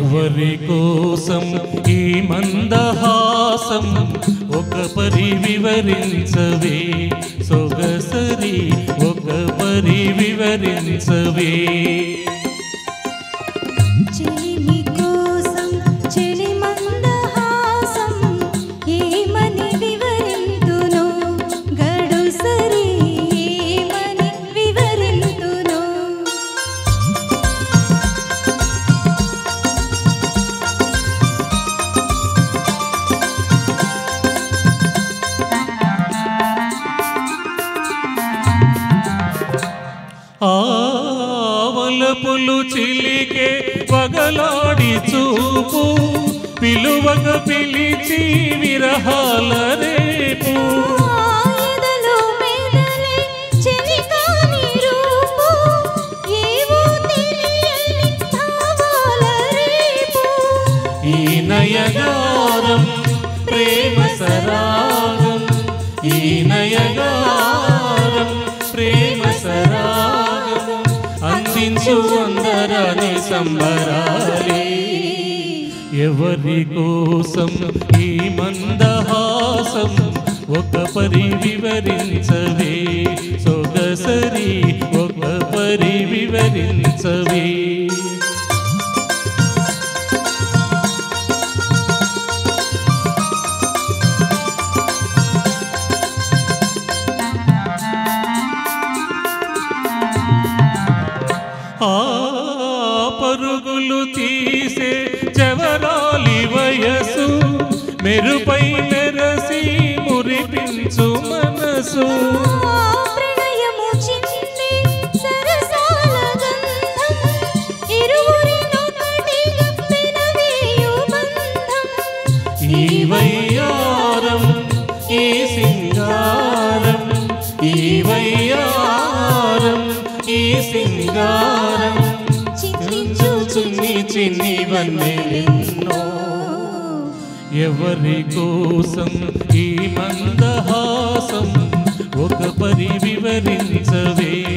ఎవరి కోసం ఈ మందహాసం ఒక పరి వివరించవే సొగసరి ఒక పరి వివరించవే చెలిమి కోసం చెలి మందహాసం ఏమని వివరింతును గడుసరి ఏమని వివరింతును ఆవలపులు చిలికే పగలాడి చూపు పిలువక పిలిచి విరహాల రేపు ఆయుధలు మెదలే చెలికాని రూపు ఏవో తెలియని భావాల రేపు ఈ నయగారం ప్రేమ సరాగం ఈ నయగారం ప్రేమ సరాగం అందించు అందరాని సంబరాలే ఎవరి కోసం ఈ మందహాసం ఒక పరి వివరించవే సొగసరి ఒక పరి వివరించవే ఆ పరుగులు తీసే చవరాలి వయసు మెరుపై మెరసి మురిపించు మనసు ఆ ప్రణయము చింది సరసాల గంధం ఇరువురినొకటిగా పెనవేయు బంధం ఈ వయ్యారం ఈ సింగారం ఈ వయ్యారం ఈ సింగారం చించు చిన్ని చిన్ని వన్నెలెన్నో ఎవరి కోసం ఈ మందహాసం ఒక పరి వివరించవే